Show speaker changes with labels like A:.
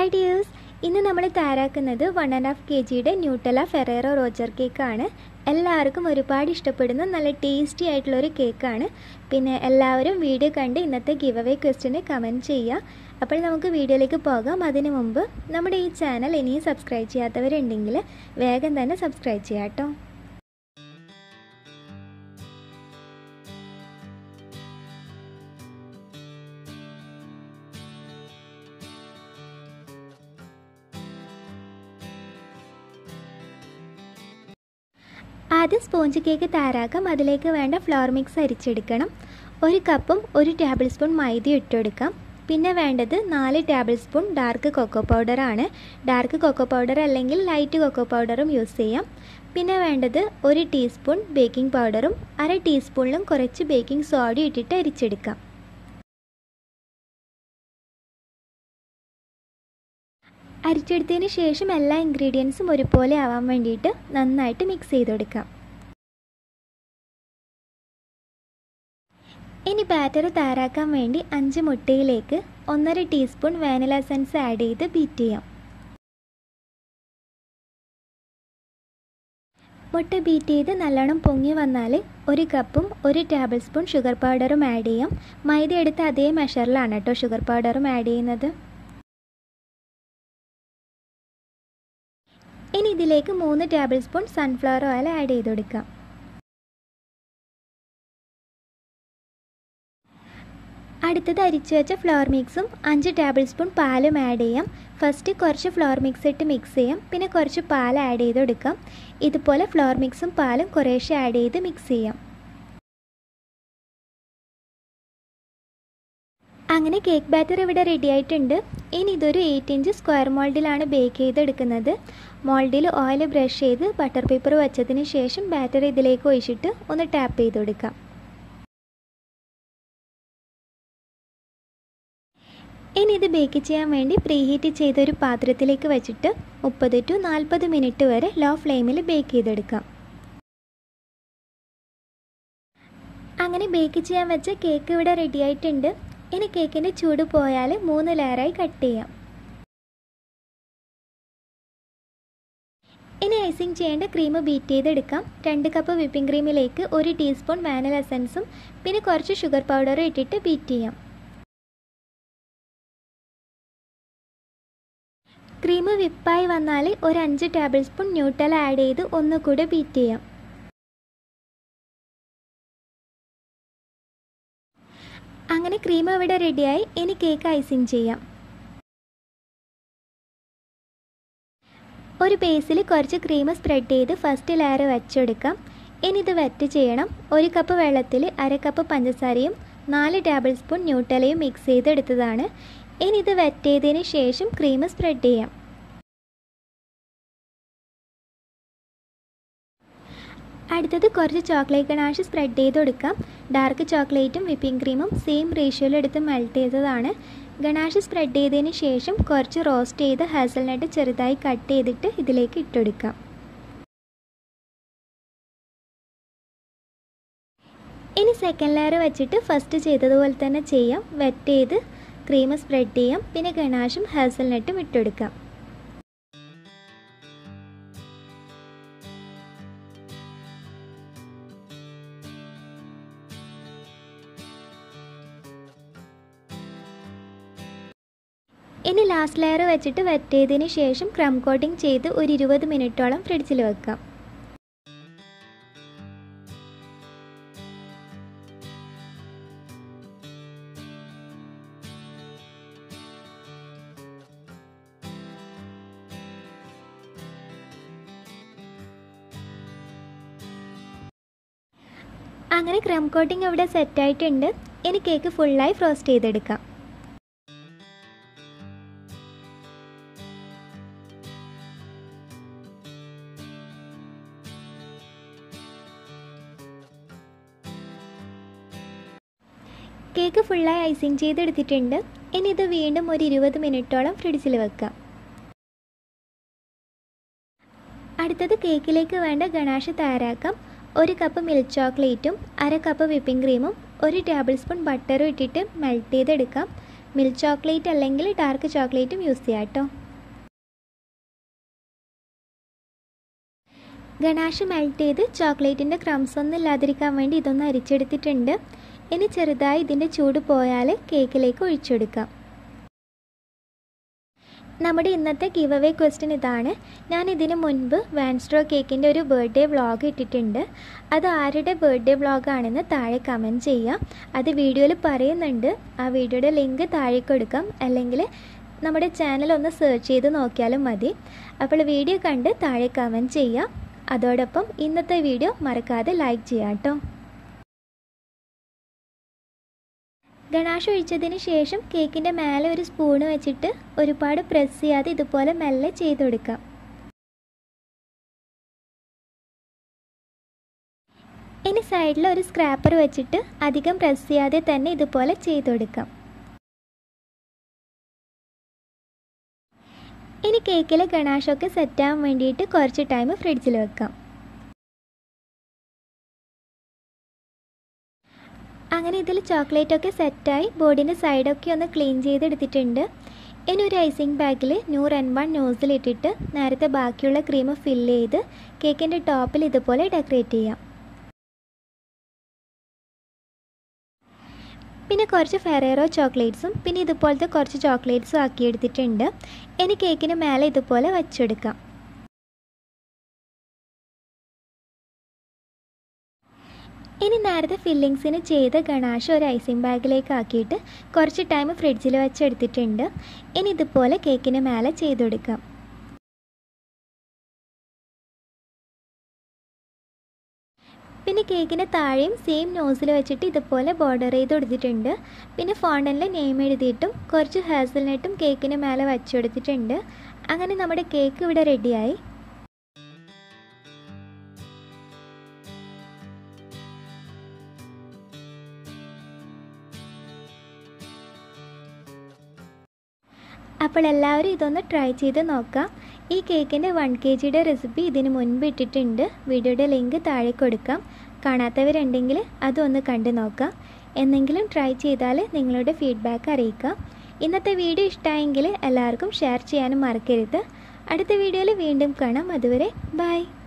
A: hi dears ഇന്ന് നമ്മൾ തയ്യാറാക്കുന്നത് വൺ ആൻഡ് ഹാഫ് കെ ജിയുടെ ന്യൂട്ടല ഫെറേറോ റോജർ കേക്കാണ് എല്ലാവർക്കും ഒരുപാട് ഇഷ്ടപ്പെടുന്ന നല്ല ടേസ്റ്റി ആയിട്ടുള്ളൊരു കേക്കാണ് പിന്നെ എല്ലാവരും വീഡിയോ കണ്ട് ഇന്നത്തെ ഗിവ് അവേ ക്വസ്റ്റിന് കമൻറ്റ് ചെയ്യുക അപ്പോൾ നമുക്ക് വീഡിയോയിലേക്ക് പോകാം അതിനു മുമ്പ് നമ്മുടെ ഈ ചാനൽ ഇനിയും സബ്സ്ക്രൈബ് ചെയ്യാത്തവരുണ്ടെങ്കിൽ വേഗം തന്നെ സബ്സ്ക്രൈബ് ചെയ്യാം കേട്ടോ ആദ്യം സ്പോഞ്ച് കേക്ക് തയ്യാറാക്കാം അതിലേക്ക് വേണ്ട ഫ്ലവർ മിക്സ് അരിച്ചെടുക്കണം ഒരു കപ്പും ഒരു ടേബിൾ സ്പൂൺ മൈദ ഇട്ടെടുക്കാം പിന്നെ വേണ്ടത് നാല് ടേബിൾ സ്പൂൺ ഡാർക്ക് കൊക്കോ പൗഡറാണ് ഡാർക്ക് കൊക്കോ പൗഡർ അല്ലെങ്കിൽ ലൈറ്റ് കൊക്കോ പൗഡറും യൂസ് ചെയ്യാം പിന്നെ വേണ്ടത് ഒരു ടീസ്പൂൺ ബേക്കിംഗ് പൗഡറും അര ടീസ്പൂണിലും കുറച്ച് ബേക്കിംഗ് സോഡയും ഇട്ടിട്ട് അരിച്ചെടുക്കാം അരിച്ചെടുത്തതിന് ശേഷം എല്ലാ ഇൻഗ്രീഡിയൻസും ഒരുപോലെ ആവാൻ വേണ്ടിയിട്ട് നന്നായിട്ട് മിക്സ് ചെയ്ത് കൊടുക്കാം ഇനി ബാറ്റർ തയ്യാറാക്കാൻ വേണ്ടി അഞ്ച് മുട്ടയിലേക്ക് ഒന്നര ടീസ്പൂൺ വാനില എസൻസ് ആഡ് ചെയ്ത് ബീറ്റ് ചെയ്യാം മുട്ട ബീറ്റ് ചെയ്ത് നല്ലോണം പൊങ്ങി വന്നാൽ ഒരു കപ്പും ഒരു ടേബിൾ സ്പൂൺ ഷുഗർ പൗഡറും ആഡ് ചെയ്യാം മൈദ എടുത്ത അതേ മെഷറിലാണ് കേട്ടോ ഷുഗർ പൗഡറും ആഡ് ചെയ്യുന്നത് ഇനി ഇതിലേക്ക് മൂന്ന് tablespoon sunflower oil add ചെയ്ത് കൊടുക്കാം അടുത്തത് അരിച്ചു വെച്ച ഫ്ലവർ മിക്സും അഞ്ച് ടേബിൾ സ്പൂൺ പാലും ആഡ് ചെയ്യാം ഫസ്റ്റ് കുറച്ച് ഫ്ലവർ മിക്സ് ഇട്ട് മിക്സ് ചെയ്യാം പിന്നെ കുറച്ച് പാൽ ആഡ് ചെയ്ത് കൊടുക്കാം ഇതുപോലെ ഫ്ലവർ മിക്സും പാലും കുറേശ്ശെ ആഡ് ചെയ്ത് മിക്സ് ചെയ്യാം അങ്ങനെ കേക്ക് ബാറ്റർ ഇവിടെ റെഡി ആയിട്ടുണ്ട് ഇനി ഇതൊരു എയ്റ്റ് ഇഞ്ച് സ്ക്വയർ മോൾഡിലാണ് ബേക്ക് ചെയ്തെടുക്കുന്നത് മോൾഡിൽ ഓയിൽ ബ്രഷ് ചെയ്ത് ബട്ടർ പേപ്പർ വെച്ചതിന് ശേഷം ബാറ്റർ ഇതിലേക്ക് ഒഴിച്ചിട്ട് ഒന്ന് ടാപ്പ് ചെയ്ത് കൊടുക്കാം ഇനി ഇത് ബേക്ക് ചെയ്യാൻ വേണ്ടി പ്രീഹീറ്റ് ചെയ്തൊരു പാത്രത്തിലേക്ക് വെച്ചിട്ട് മുപ്പത് ടു നാൽപ്പത് മിനിറ്റ് വരെ ലോ ഫ്ലെയിമിൽ ബേക്ക് ചെയ്തെടുക്കാം അങ്ങനെ ബേക്ക് ചെയ്യാൻ വെച്ച കേക്ക് ഇവിടെ റെഡി ആയിട്ടുണ്ട് ഇനി കേക്കിൻ്റെ ചൂട് പോയാൽ മൂന്ന് ലെയറായി കട്ട് ചെയ്യാം ഇനി ഐസിങ് ചെയ്യേണ്ട ക്രീം ബീറ്റ് ചെയ്തെടുക്കാം രണ്ട് കപ്പ് വിപ്പിംഗ് ക്രീമിലേക്ക് ഒരു ടീസ്പൂൺ വാനില എസൻസും പിന്നെ കുറച്ച് ഷുഗർ പൗഡറും ഇട്ടിട്ട് ബീറ്റ് ചെയ്യാം ക്രീം വിപ്പായി വന്നാൽ ഒരു അഞ്ച് ടേബിൾ സ്പൂൺ ന്യൂട്ടൽ ആഡ് ചെയ്ത് ഒന്നുകൂടെ ബീറ്റ് ചെയ്യാം അങ്ങനെ ക്രീം ഇവിടെ റെഡിയായി ഇനി കേക്ക് ഐസിങ് ചെയ്യാം ഒരു ബേസിൽ കുറച്ച് ക്രീം സ്പ്രെഡ് ചെയ്ത് ഫസ്റ്റ് ലെയർ വെച്ചെടുക്കാം ഇനി ഇത് വെറ്റ് ചെയ്യണം ഒരു കപ്പ് വെള്ളത്തിൽ അര കപ്പ് പഞ്ചസാരയും നാല് ടേബിൾ സ്പൂൺ ന്യൂട്ടലയും മിക്സ് ചെയ്തെടുത്തതാണ് ഇനി ഇത് വെറ്റ് ചെയ്തതിന് ശേഷം ക്രീം സ്പ്രെഡ് ചെയ്യാം അടുത്തത് കുറച്ച് ചോക്ലേറ്റ് ഗണാഷ് സ്പ്രെഡ് ചെയ്ത് കൊടുക്കാം ഡാർക്ക് ചോക്ലേറ്റും വിപ്പിംഗ് ക്രീമും സെയിം റേഷ്യോയിൽ എടുത്ത് മെൽറ്റ് ചെയ്തതാണ് ഗണാഷ് സ്പ്രെഡ് ചെയ്തതിന് ശേഷം കുറച്ച് റോസ്റ്റ് ചെയ്ത് ഹാസൽനട്ട് ചെറുതായി കട്ട് ചെയ്തിട്ട് ഇതിലേക്ക് ഇട്ടുകൊടുക്കാം ഇനി സെക്കൻഡ് ലെയർ വെച്ചിട്ട് ഫസ്റ്റ് ചെയ്തതുപോലെ തന്നെ ചെയ്യാം വെറ്റ് ചെയ്ത് ക്രീം സ്പ്രെഡ് ചെയ്യാം പിന്നെ ഗണാഷും ഹാസൽനട്ടും ഇട്ടുകൊടുക്കാം ഇനി ലാസ്റ്റ് ലെയർ വെച്ചിട്ട് വെറ്റ് ചെയ്തതിന് ശേഷം ക്രം കോട്ടിംഗ് ചെയ്ത് ഒരു ഇരുപത് മിനിറ്റോളം ഫ്രിഡ്ജിൽ വെക്കാം അങ്ങനെ ക്രം കോട്ടിംഗ് ഇവിടെ സെറ്റായിട്ടുണ്ട് ഇനി കേക്ക് ഫുള്ളായി ഫ്രോസ്റ്റ് ചെയ്തെടുക്കാം കേക്ക് ഫുള്ളായി ഐസിങ് ചെയ്തെടുത്തിട്ടുണ്ട് ഇനി ഇത് വീണ്ടും ഒരു ഇരുപത് മിനിറ്റോളം ഫ്രിഡ്ജിൽ വെക്കാം അടുത്തത് കേക്കിലേക്ക് വേണ്ട ഗണാഷ് തയ്യാറാക്കാം ഒരു കപ്പ് മിൽക്ക് ചോക്ലേറ്റും അര കപ്പ് വിപ്പിംഗ് ക്രീമും ഒരു ടേബിൾ സ്പൂൺ ബട്ടറും ഇട്ടിട്ട് മെൽറ്റ് ചെയ്തെടുക്കാം മിൽക്ക് ചോക്ലേറ്റ് അല്ലെങ്കിൽ ഡാർക്ക് ചോക്ലേറ്റും യൂസ് ചെയ്യാം കേട്ടോ ഗണാഷ് മെൽറ്റ് ചെയ്ത് ചോക്ലേറ്റിൻ്റെ ക്രംസ് ഒന്നും ഇല്ലാതിരിക്കാൻ വേണ്ടി ഇതൊന്ന് അരിച്ചെടുത്തിട്ടുണ്ട് ഇനി ചെറുതായി ഇതിൻ്റെ ചൂട് പോയാൽ കേക്കിലേക്ക് ഒഴിച്ചെടുക്കാം നമ്മുടെ ഇന്നത്തെ ഗിവ് അവേ ക്വസ്റ്റ്യൻ ഇതാണ് ഞാൻ ഇതിനു മുൻപ് വാൻസ്ട്രോ കേക്കിൻ്റെ ഒരു ബർത്ത്ഡേ വ്ളോഗ് ഇട്ടിട്ടുണ്ട് അത് ആരുടെ ബർത്ത്ഡേ വ്ളോഗാണെന്ന് താഴെ കമൻറ്റ് ചെയ്യുക അത് വീഡിയോയിൽ പറയുന്നുണ്ട് ആ വീഡിയോയുടെ ലിങ്ക് താഴെ കൊടുക്കാം അല്ലെങ്കിൽ നമ്മുടെ ചാനൽ ഒന്ന് സെർച്ച് ചെയ്ത് നോക്കിയാലും മതി അപ്പോൾ വീഡിയോ കണ്ട് താഴെ കമൻറ്റ് ചെയ്യുക അതോടൊപ്പം ഇന്നത്തെ വീഡിയോ മറക്കാതെ ലൈക്ക് ചെയ്യാം കേട്ടോ ഗണാഷ് ഒഴിച്ചതിന് ശേഷം കേക്കിൻ്റെ മേലെ ഒരു സ്പൂണ് വെച്ചിട്ട് ഒരുപാട് പ്രസ് ചെയ്യാതെ ഇതുപോലെ മെല്ലെ ചെയ്ത് കൊടുക്കാം ഇനി സൈഡിൽ ഒരു സ്ക്രാപ്പർ വെച്ചിട്ട് അധികം പ്രസ് ചെയ്യാതെ തന്നെ ഇതുപോലെ ചെയ്ത് കൊടുക്കാം ഇനി കേക്കിലെ ഗണാഷൊക്കെ സെറ്റാകാൻ വേണ്ടിയിട്ട് കുറച്ച് ടൈം ഫ്രിഡ്ജിൽ വെക്കാം അങ്ങനെ ഇതിൽ ചോക്ലേറ്റ് ഒക്കെ സെറ്റായി ബോർഡിൻ്റെ സൈഡൊക്കെ ഒന്ന് ക്ലീൻ ചെയ്തെടുത്തിട്ടുണ്ട് ഇനി ഒരു ഐസിങ് ബാഗിൽ നൂറ് എൻ വൺ നോസിലിട്ടിട്ട് നേരത്തെ ബാക്കിയുള്ള ക്രീം ഫില്ല് ചെയ്ത് കേക്കിൻ്റെ ടോപ്പിൽ ഇതുപോലെ ഡെക്കറേറ്റ് ചെയ്യാം പിന്നെ കുറച്ച് ഫെറേറോ ചോക്ലേറ്റ്സും പിന്നെ ഇതുപോലത്തെ കുറച്ച് ചോക്ലേറ്റ്സും ആക്കിയെടുത്തിട്ടുണ്ട് ഇനി കേക്കിന് മേലെ ഇതുപോലെ വച്ചെടുക്കാം ഇനി നേരത്തെ ഫില്ലിങ്സിന് ചെയ്ത ഗണാഷ് ഒരു ഐസിങ് ബാഗിലേക്ക് ആക്കിയിട്ട് കുറച്ച് ടൈം ഫ്രിഡ്ജിൽ വെച്ചെടുത്തിട്ടുണ്ട് ഇനി ഇതുപോലെ കേക്കിന് മേലെ ചെയ്ത് കൊടുക്കാം പിന്നെ കേക്കിന് താഴെയും സെയിം നോസിൽ വെച്ചിട്ട് ഇതുപോലെ ബോർഡർ ചെയ്ത് കൊടുത്തിട്ടുണ്ട് പിന്നെ ഫോണ്ടനിൽ നെയിം എഴുതിയിട്ടും കുറച്ച് ഹാസൽനട്ടും കേക്കിന് മേലെ വച്ചെടുത്തിട്ടുണ്ട് അങ്ങനെ നമ്മുടെ കേക്ക് ഇവിടെ റെഡിയായി അപ്പോൾ എല്ലാവരും ഇതൊന്ന് ട്രൈ ചെയ്ത് നോക്കാം ഈ കേക്കിൻ്റെ വൺ കെ ജിയുടെ റെസിപ്പി ഇതിന് മുൻപ് ഇട്ടിട്ടുണ്ട് വീഡിയോയുടെ ലിങ്ക് താഴെ കൊടുക്കാം കാണാത്തവരുണ്ടെങ്കിൽ അതൊന്ന് കണ്ടു നോക്കാം എന്നെങ്കിലും ട്രൈ ചെയ്താൽ നിങ്ങളുടെ ഫീഡ്ബാക്ക് അറിയിക്കാം ഇന്നത്തെ വീഡിയോ ഇഷ്ടമായെങ്കിൽ എല്ലാവർക്കും ഷെയർ ചെയ്യാനും മറക്കരുത് അടുത്ത വീഡിയോയിൽ വീണ്ടും കാണാം അതുവരെ ബൈ